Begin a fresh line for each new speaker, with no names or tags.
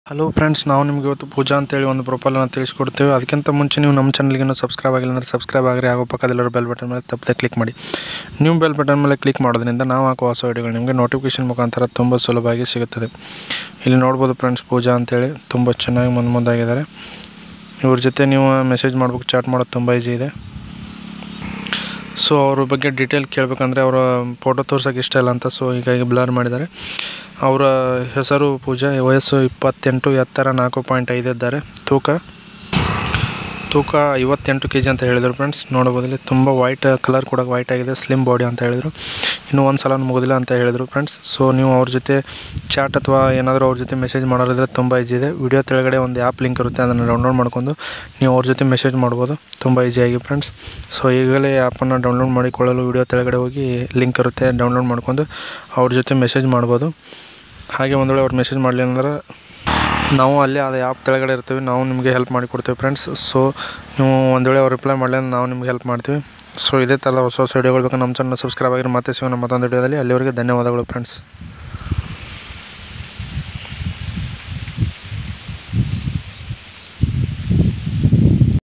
hello friends ನಾವು ನಿಮಗೆ ಇವತ್ತು ಪೂಜಾ ಅಂತೇಳಿ ಒಂದು ಪ್ರೊಫೈಲನ್ನು ತಿಳಿಸ್ಕೊಡ್ತೇವೆ ಅದಕ್ಕಿಂತ ಮುಂಚೆ ನೀವು ನಮ್ಮ ಚಾನಲ್ಗೆ ಇನ್ನೂ ಸಬ್ಸ್ಕ್ರೈಬ್ ಆಗಿಲ್ಲ ಅಂದರೆ ಸಬ್ಸ್ಕ್ರೈಬ್ ಆಗಿರಿ ಹಾಗೂ ಪಕ್ಕದಲ್ಲಿರೋ ಬೆಲ್ ಬಟನ್ ಮೇಲೆ ತಪ್ಪದೆ ಕ್ಲಿಕ್ ಮಾಡಿ ನೀವು ಬೆಲ್ ಬಟನ್ ಮೇಲೆ ಕ್ಲಿಕ್ ಮಾಡೋದ್ರಿಂದ ನಾವು ಹಾಕುವ ಹೊಸ ವಿಡಿಯೋಗಳು ನಿಮಗೆ ನೋಟಿಫಿಕೇಶನ್ ಮುಖಾಂತರ ತುಂಬ ಸುಲಭವಾಗಿ ಸಿಗುತ್ತದೆ ಇಲ್ಲಿ ನೋಡ್ಬೋದು ಫ್ರೆಂಡ್ಸ್ ಪೂಜಾ ಅಂತೇಳಿ ತುಂಬ ಚೆನ್ನಾಗಿ ಮುಂದೆ ಮುಂದಾಗಿದ್ದಾರೆ ಇವ್ರ ಜೊತೆ ನೀವು ಮೆಸೇಜ್ ಮಾಡ್ಬೇಕು ಚಾಟ್ ಮಾಡೋದು ತುಂಬ ಈಸಿ ಇದೆ ಸೊ ಅವ್ರ ಬಗ್ಗೆ ಡೀಟೇಲ್ ಕೇಳಬೇಕಂದ್ರೆ ಅವರ ಫೋಟೋ ತೋರ್ಸೋಕೆ ಇಷ್ಟ ಇಲ್ಲ ಅಂತ ಸೊ ಹೀಗಾಗಿ ಬ್ಲರ್ ಮಾಡಿದ್ದಾರೆ ಅವರ ಹೆಸರು ಪೂಜಾ ವಯಸ್ಸು ಇಪ್ಪತ್ತೆಂಟು ಎತ್ತರ ನಾಲ್ಕು ಪಾಯಿಂಟ್ ಐದು ಇದ್ದಾರೆ ತೂಕ ತೂಕ ಐವತ್ತೆಂಟು ಕೆ ಜಿ ಅಂತ ಹೇಳಿದರು ಫ್ರೆಂಡ್ಸ್ ನೋಡ್ಬೋದು ಇಲ್ಲಿ ತುಂಬ ವೈಟ್ ಕಲರ್ ಕೂಡ ವೈಟ್ ಆಗಿದೆ ಸ್ಲಿಮ್ ಬಾಡಿ ಅಂತ ಹೇಳಿದರು ಇನ್ನೂ ಒಂದು ಸಲ ಮುಗೋದಿಲ್ಲ ಅಂತ ಹೇಳಿದರು ಫ್ರೆಂಡ್ಸ್ ಸೊ ನೀವು ಅವ್ರ ಜೊತೆ ಚಾಟ್ ಅಥವಾ ಏನಾದರೂ ಅವ್ರ ಜೊತೆ ಮೆಸೇಜ್ ಮಾಡೋರಿದ್ರೆ ತುಂಬ ಈಸಿ ಇದೆ ವಿಡಿಯೋ ಕೆಳಗಡೆ ಒಂದು ಆ್ಯಪ್ ಲಿಂಕ್ ಇರುತ್ತೆ ಅದನ್ನು ಡೌನ್ಲೋಡ್ ಮಾಡ್ಕೊಂಡು ನೀವು ಅವ್ರ ಜೊತೆ ಮೆಸೇಜ್ ಮಾಡ್ಬೋದು ತುಂಬ ಈಸಿಯಾಗಿ ಫ್ರೆಂಡ್ಸ್ ಸೊ ಈಗಲೇ ಆ್ಯಪನ್ನು ಡೌನ್ಲೋಡ್ ಮಾಡಿಕೊಳ್ಳಲು ವಿಡಿಯೋ ಕೆಳಗಡೆ ಹೋಗಿ ಲಿಂಕ್ ಇರುತ್ತೆ ಡೌನ್ಲೋಡ್ ಮಾಡ್ಕೊಂಡು ಅವ್ರ ಜೊತೆ ಮೆಸೇಜ್ ಮಾಡ್ಬೋದು ಹಾಗೆ ಒಂದು ವೇಳೆ ಅವ್ರು ಮೆಸೇಜ್ ಮಾಡಲಿ ಅಂದ್ರೆ ನಾವು ಅಲ್ಲೇ ಅದು ಆ್ಯಪ್ ಕೆಳಗಡೆ ಇರ್ತೀವಿ ನಾವು ನಿಮಗೆ ಹೆಲ್ಪ್ ಮಾಡಿ ಕೊಡ್ತೀವಿ ಫ್ರೆಂಡ್ಸ್ ಸೊ ನೀವು ಒಂದು ವೇಳೆ ಅವ್ರು ರಿಪ್ಲೈ ಮಾಡಲಿ ಅಂದ್ರೆ ನಾವು ನಿಮ್ಗೆ ಹೆಲ್ಪ್ ಮಾಡ್ತೀವಿ ಸೊ ಇದೇ ಥರದ ಹೊಸ ಹೊಸ ವಿಡಿಯೋಗಳು ಬೇಕು ನಮ್ಮ ಚಾನಲ್ ಸಬ್ಸ್ಕ್ರೈಬ್ ಆಗಿರಿ ಮತ್ತೆ ಸಿಗೋಣ ಮತ್ತೊಂದು ವಿಡಿಯೋದಲ್ಲಿ ಅಲ್ಲಿವರೆಗೆ ಧನ್ಯವಾದಗಳು ಫ್ರೆಂಡ್ಸ್